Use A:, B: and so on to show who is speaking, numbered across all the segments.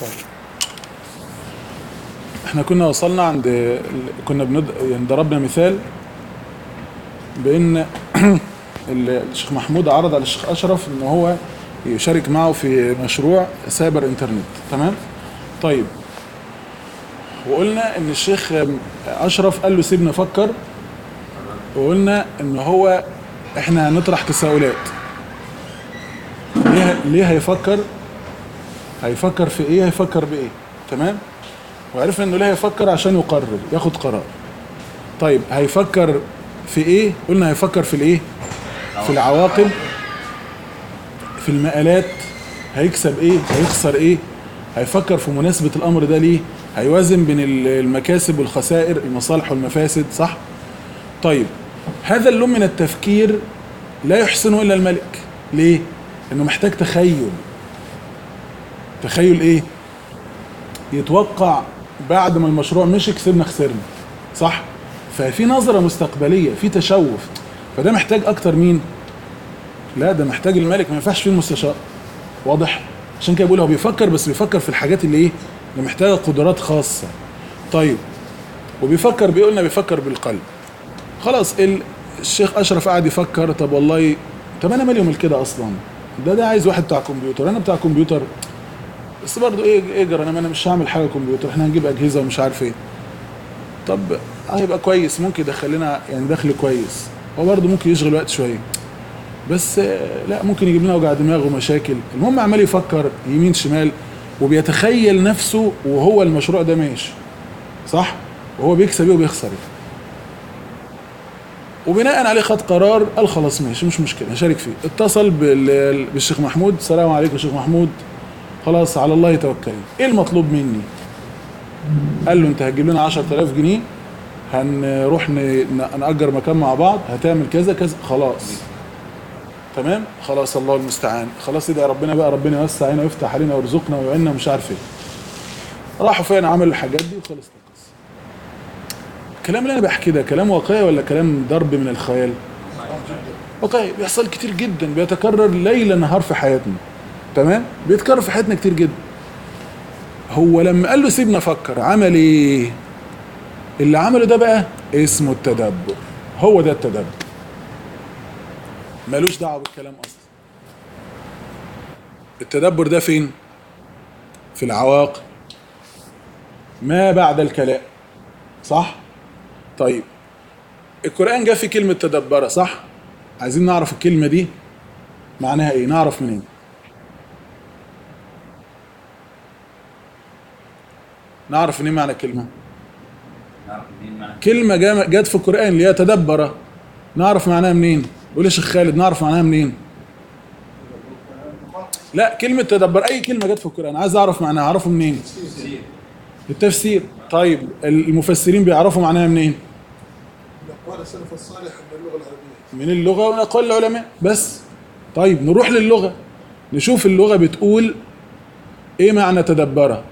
A: طيب احنا كنا وصلنا عند ال- كنا بند... يعني ضربنا مثال بان ال- الشيخ محمود عرض على الشيخ اشرف ان هو يشارك معه في مشروع سايبر انترنت تمام طيب وقلنا ان الشيخ اشرف قال له سيبني افكر وقلنا ان هو احنا هنطرح تساؤلات ليه ليه هيفكر هيفكر في ايه هيفكر بايه تمام وعرفنا انه ليه هيفكر عشان يقرر ياخد قرار طيب هيفكر في ايه قلنا هيفكر في الايه في العواقب في المقالات هيكسب ايه هيخسر ايه هيفكر في مناسبة الامر ده ليه هيوازن بين ال- المكاسب والخسائر المصالح والمفاسد صح طيب هذا اللون من التفكير لا يحسنه الا الملك ليه انه محتاج تخيل تخيل ايه يتوقع بعد ما المشروع مشي كسبنا خسرنا صح ففي نظرة مستقبلية في تشوف فده محتاج اكتر مين لا ده محتاج الملك ما ينفعش فيه المستشار واضح عشان كده بقول هو بيفكر بس بيفكر في الحاجات اللي ايه اللي محتاجه قدرات خاصه طيب وبيفكر بيه قلنا بيفكر بالقلب خلاص ال- الشيخ اشرف قاعد يفكر طب والله طب انا مالي ومال كده اصلا ده ده عايز واحد بتاع كمبيوتر انا بتاع كمبيوتر بس برضه ايه ايه جرى انا انا مش هعمل حاجه كمبيوتر احنا هنجيب اجهزه ومش عارف ايه طب هيبقى كويس ممكن يدخل لنا يعني دخل كويس هو برضه ممكن يشغل وقت شويه بس آه، لا ممكن يجيب لنا وجع دماغ ومشاكل المهم عمال يفكر يمين شمال وبيتخيل نفسه وهو المشروع ده ماشي صح وهو بيكسب ايه وبيخسر ايه وبناء عليه خد قرار قال خلاص ماشي مش مشكله هشارك فيه اتصل بال- بالشيخ محمود السلام عليكم يا شيخ محمود خلاص على الله توكلنا ايه المطلوب مني قال له انت هتجيب لنا 10000 جنيه هنروح ن- ن- نأجر مكان مع بعض هتعمل كذا كذا خلاص تمام خلاص الله المستعان خلاص ادعي ربنا بقى ربنا يوسع علينا ويفتح علينا ويرزقنا ويعيننا ومش عارف ايه راحوا فين عملوا الحاجات دي وخلصت القصه الكلام اللي انا بحكي ده كلام واقعي ولا كلام ضرب من الخيال واقعي بيحصل كتير جدا بيتكرر ليل نهار في حياتنا تمام بيتكرر في حياتنا كتير جدا هو لما قال له سيبنا افكر عمل ايه اللي عمله ده بقى اسمه التدبر هو ده التدبر ملوش دعوه بالكلام اصلا التدبر ده فين في العواقب ما بعد الكلام صح طيب القران جاء في كلمه تدبر صح عايزين نعرف الكلمه دي معناها ايه نعرف منين نعرف منين معنى الكلمه
B: نعرف منين معنى
A: كلمة جام- جت في القرآن اللي هي تدبر نعرف معناها منين؟ قول يا شيخ خالد نعرف معناها منين؟ لا كلمة تدبر أي كلمة جت في القرآن عايز أعرف معناها أعرفه منين؟
B: تفسير
A: التفسير طيب المفسرين بيعرفوا معناها منين؟
C: أقوال السلف الصالح من اللغة العربية
A: من اللغة ومن أقوال العلماء بس طيب نروح للغة نشوف اللغة بتقول إيه معنى تدبر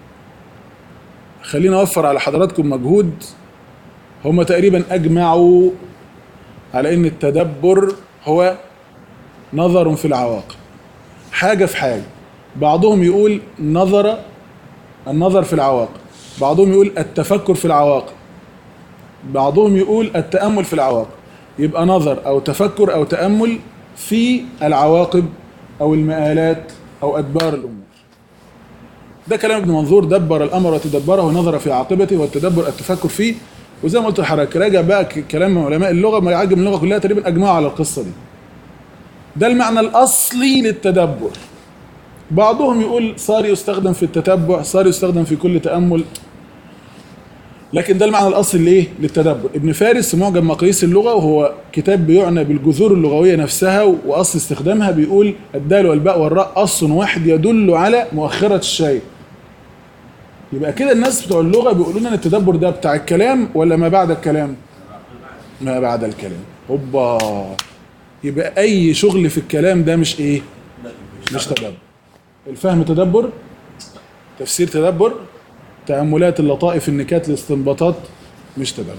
A: خلينا أوفر على حضراتكم مجهود هم تقريبا أجمعوا على إن التدبر هو نظر في العواقب حاجة في حاجة بعضهم يقول نظر النظر في العواقب بعضهم يقول التفكر في العواقب بعضهم يقول التأمل في العواقب يبقى نظر أو تفكر أو تأمل في العواقب أو المآلات أو أدبار الأمور ده كلام ابن منظور دبر الأمر وتدبره ونظر في عاقبته والتدبر التفكر فيه وزي ما قلت لحضرتك راجع بقى ك- كلام علماء اللغة ما يعجب اللغة كلها تقريبا أجمعوا على القصة دي ده المعنى الأصلي للتدبر بعضهم يقول صار يستخدم في التتبع صار يستخدم في كل تأمل لكن ده المعنى الاصلي لايه للتدبر ابن فارس في معجم مقاييس اللغه وهو كتاب بيعنى بالجذور اللغويه نفسها واصل استخدامها بيقول الدال والباء والراء اصل واحد يدل على مؤخره الشيء يبقى كده الناس بتوع اللغه بيقولوا لنا التدبر ده بتاع الكلام ولا ما بعد الكلام ما بعد الكلام هوبا يبقى اي شغل في الكلام ده مش ايه مش تدبر الفهم تدبر تفسير تدبر تأملات اللطائف النكات الاستنباطات مش تدبر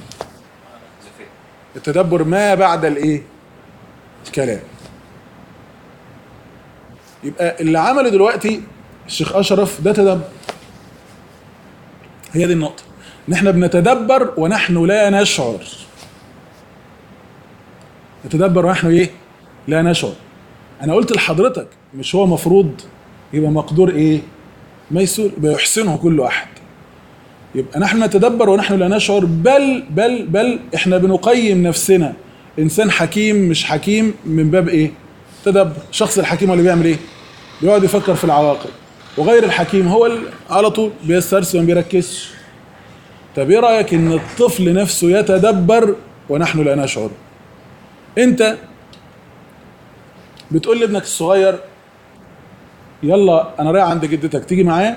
A: التدبر ما بعد الايه الكلام يبقى اللي عمله دلوقتي الشيخ اشرف ده تدبر هي دي النقطة ان احنا بنتدبر ونحن لا نشعر نتدبر ونحن ايه لا نشعر انا قلت لحضرتك مش هو مفروض يبقى مقدور ايه ميسور يبقى يحسنه كل احد يبقى نحن نتدبر ونحن لا نشعر بل بل بل احنا بنقيم نفسنا انسان حكيم مش حكيم من باب ايه تدبر الشخص الحكيم هو اللي بيعمل ايه بيقعد يفكر في العواقب وغير الحكيم هو اللي على طول بيسترسل وما بيركزش طب ايه رايك ان الطفل نفسه يتدبر ونحن لا نشعر انت بتقول لابنك الصغير يلا انا رايح عند جدتك تيجي معايا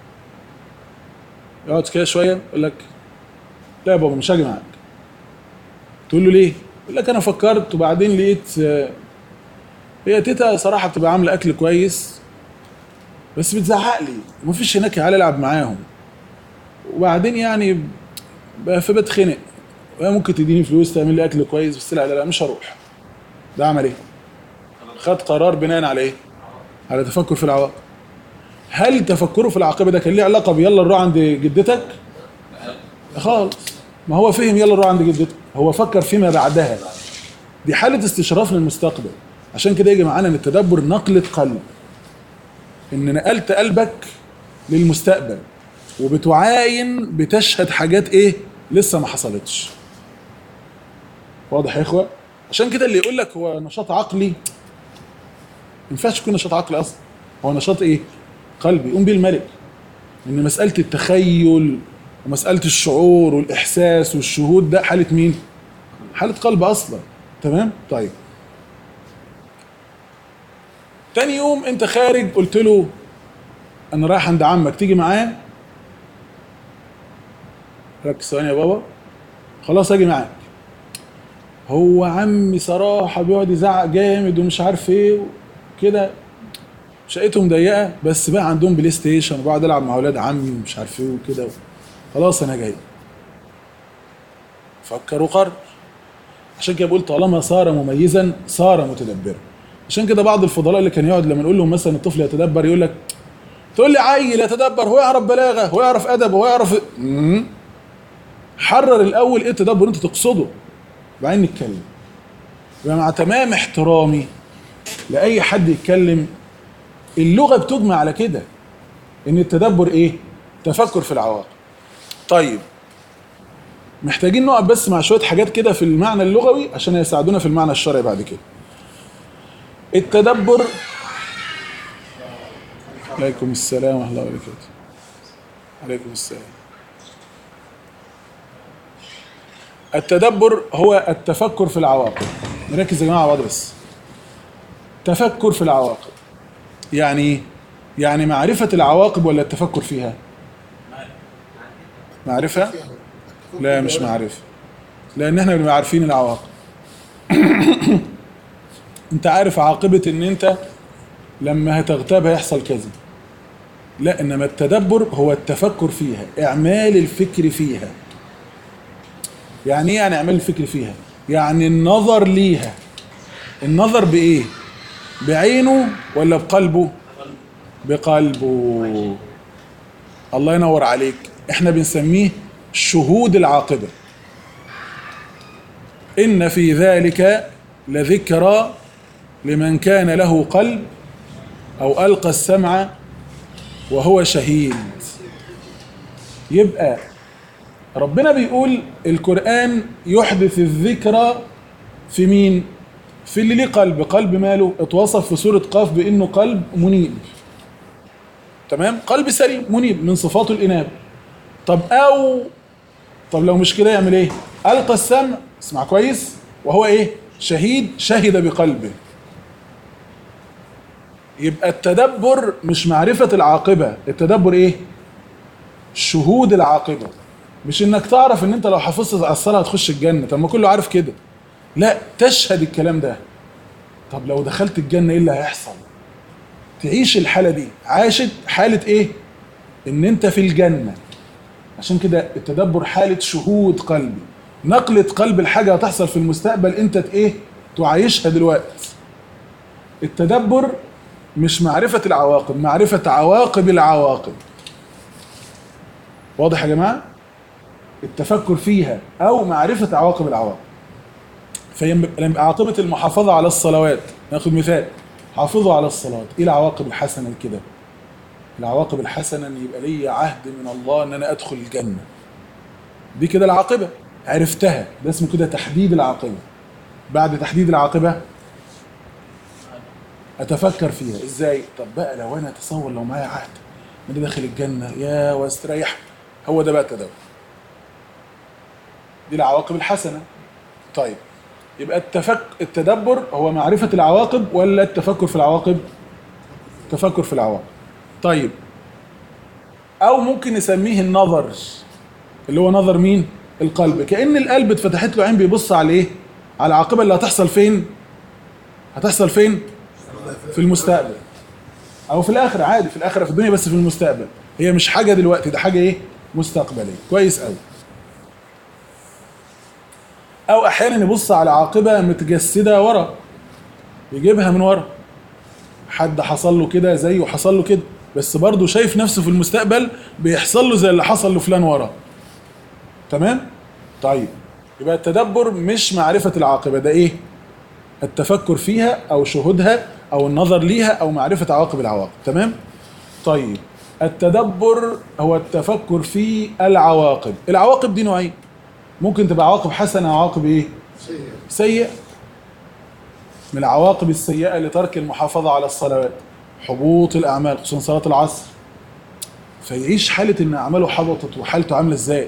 A: يقعد كده شويه يقول لك لا يا بابا مش هاجي معاك تقول له ليه يقول لك انا فكرت وبعدين لقيت آه، هي تيتا صراحه بتبقى عامله اكل كويس بس بتزعق لي ومفيش هناك عيال العب معاهم وبعدين يعني ب- فبتخنق وهي ممكن تديني فلوس تعمل لي اكل كويس بس لا لا لا مش هروح ده عمل ايه؟ خد قرار بناء على ايه؟ على تفكر في العواقب هل تفكره في العاقبه ده كان ليه علاقه بيلا نروح عند جدتك؟ خالص ما هو فهم يلا نروح عند جدتك هو فكر فيما بعدها دي حاله استشراف للمستقبل عشان كده يجي معانا ان التدبر نقله قلب ان نقلت قلبك للمستقبل وبتعاين بتشهد حاجات ايه لسه ما حصلتش واضح يا اخوه عشان كده اللي يقول لك هو نشاط عقلي ما ينفعش يكون نشاط عقلي اصلا هو نشاط ايه قلبي يقوم بيه الملك ان مساله التخيل ومساله الشعور والاحساس والشهود ده حاله مين حاله قلب اصلا تمام طيب تاني يوم انت خارج قلت له انا رايح عند عمك تيجي معايا ركز ثواني يا بابا خلاص اجي معاك هو عمي صراحه بيقعد يزعق جامد ومش عارف ايه كده شقتهم ضيقه بس بقى عندهم بلاي ستيشن وبقعد العب مع اولاد عمي ومش عارف ايه وكده خلاص انا جاي فكر وقرر عشان كده بقول طالما صار مميزا صار متدبرا عشان كده بعض الفضلاء اللي كان يقعد لما نقول لهم مثلا الطفل يتدبر يقول لك تقول لي عيل يتدبر هو يعرف بلاغه هو يعرف ادب هو يعرف مم. حرر الاول ايه التدبر انت تقصده وبعدين نتكلم يبقى مع تمام احترامي لاي حد يتكلم اللغه بتجمع على كده ان التدبر ايه تفكر في العواقب طيب محتاجين نقف بس مع شويه حاجات كده في المعنى اللغوي عشان يساعدونا في المعنى الشرعي بعد كده التدبر عليكم السلام ورحمه الله وبركاته عليكم السلام التدبر هو التفكر في العواقب نركز يا جماعه مع بعض بس تفكر في العواقب يعني ايه؟ يعني معرفة العواقب ولا التفكر فيها؟ معرفة؟ لا مش معرفة لأن احنا بنبقى عارفين العواقب انت عارف عاقبة ان انت لما هتغتاب هيحصل كذا لا انما التدبر هو التفكر فيها اعمال الفكر فيها يعني ايه يعني اعمال الفكر فيها يعني النظر ليها النظر بايه بعينه ولا بقلبه بقلبه الله ينور عليك احنا بنسميه شهود العاقبة إن في ذلك لذكرى لمن كان له قلب أو ألقى السمع وهو شهيد يبقى ربنا بيقول القرآن يحدث الذكرى في مين؟ في اللي ليه قلب قلب ماله اتوصف في سورة قاف بأنه قلب منيب تمام قلب سليم منيب من صفاته الإنابة طب أو طب لو مش كده يعمل إيه ألقى السمع اسمع كويس وهو إيه شهيد شهد بقلبه يبقى التدبر مش معرفة العاقبة التدبر إيه شهود العاقبة مش انك تعرف ان انت لو حافظت على الصلاه هتخش الجنه طب ما كله عارف كده لا تشهد الكلام ده طب لو دخلت الجنه ايه اللي هيحصل تعيش الحاله دي عاشت حاله ايه ان انت في الجنه عشان كده التدبر حاله شهود قلبي نقلة قلب الحاجه هتحصل في المستقبل انت ايه تعيشها دلوقتي التدبر مش معرفه العواقب معرفه عواقب العواقب واضح يا جماعه التفكر فيها او معرفه عواقب العواقب فهي لما عاقبه المحافظه على الصلوات ناخد مثال حافظوا على الصلاه ايه العواقب الحسنه كده العواقب الحسنه ان يبقى لي عهد من الله ان انا ادخل الجنه دي كده العاقبه عرفتها ده اسمه كده تحديد العاقبه بعد تحديد العاقبه اتفكر فيها ازاي طب بقى لو انا اتصور لو معايا عهد ان أنا داخل الجنه يا واستريح هو ده بقى التدبر دي العواقب الحسنه طيب يبقى التفك التدبر هو معرفه العواقب ولا التفكر في العواقب التفكر في العواقب طيب او ممكن نسميه النظر اللي هو نظر مين القلب كأن القلب اتفتحت له عين بيبص على ايه على العاقبه اللي هتحصل فين هتحصل فين في المستقبل او في الاخره عادي في الاخره في الدنيا بس في المستقبل هي مش حاجه دلوقتي ده حاجه ايه مستقبليه كويس قوي او احيانا يبص على عاقبه متجسده ورا يجيبها من ورا حد حصل له كده زيه وحصل له كده بس برضه شايف نفسه في المستقبل بيحصل له زي اللي حصل لفلان ورا تمام طيب يبقى التدبر مش معرفة العاقبة ده ايه التفكر فيها او شهودها او النظر ليها او معرفة عواقب العواقب تمام طيب التدبر هو التفكر في العواقب العواقب دي نوعين ممكن تبقى عواقب حسنة وعواقب ايه
C: سيء
A: سيئة من العواقب السيئة لترك المحافظة على الصلوات حبوط الأعمال خصوصا صلاة العصر فيعيش حالة إن أعماله حبطت وحالته عاملة إزاي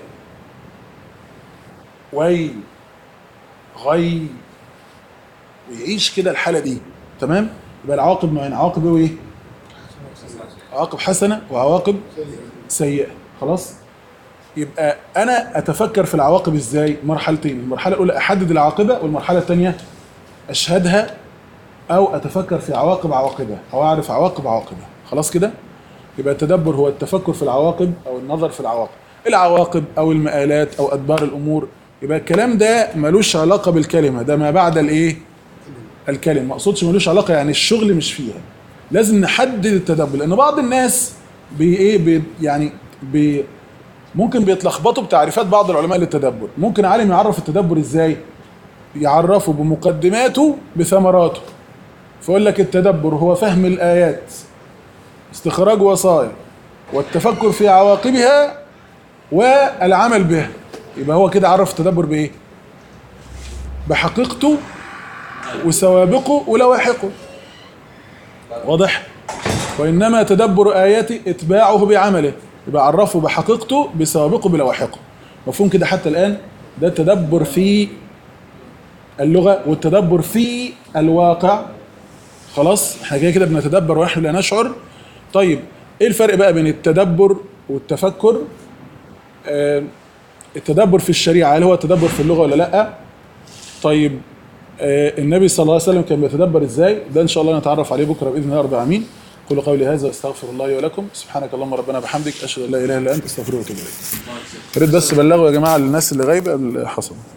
A: ويل غي ويعيش كده الحالة دي تمام يبقى العواقب نوعين عواقب إيه وإيه عواقب حسنة وعواقب
C: سيء
A: سيئة خلاص يبقى انا اتفكر في العواقب ازاي مرحلتين المرحله الاولى احدد العاقبه والمرحله الثانيه اشهدها او اتفكر في عواقب عواقبها او اعرف عواقب عواقبها خلاص كده يبقى التدبر هو التفكر في العواقب او النظر في العواقب العواقب او المآلات او ادبار الامور يبقى الكلام ده ملوش علاقه بالكلمه ده ما بعد الايه الكلمه ما اقصدش ملوش علاقه يعني الشغل مش فيها لازم نحدد التدبر لان بعض الناس بي ايه بي يعني بي ممكن بيتلخبطوا بتعريفات بعض العلماء للتدبر ممكن عالم يعرف التدبر ازاي يعرفه بمقدماته بثمراته فيقول لك التدبر هو فهم الآيات استخراج وصايا والتفكر في عواقبها والعمل بها يبقى هو كده عرف التدبر بايه بحقيقته وسوابقه ولواحقه واضح وإنما تدبر آياته إتباعه بعمله يبقى عرفه بحقيقته بسوابقه بلواحقه مفهوم كده حتى الآن ده التدبر في اللغة والتدبر في الواقع خلاص احنا كده كده بنتدبر ونحن لا نشعر طيب ايه الفرق بقى بين التدبر والتفكر آه التدبر في الشريعة هل هو التدبر في اللغة ولا لا طيب آه النبي صلى الله عليه وسلم كان بيتدبر ازاي ده ان شاء الله نتعرف عليه بكره باذن الله رب العالمين قولوا قولي هذا واستغفر الله لي ولكم سبحانك اللهم ربنا بحمدك اشهد ان لا اله الا انت استغفرك واتوب اليك يا ريت بس بلغوا يا جماعه للناس اللي غايبه اللي حصل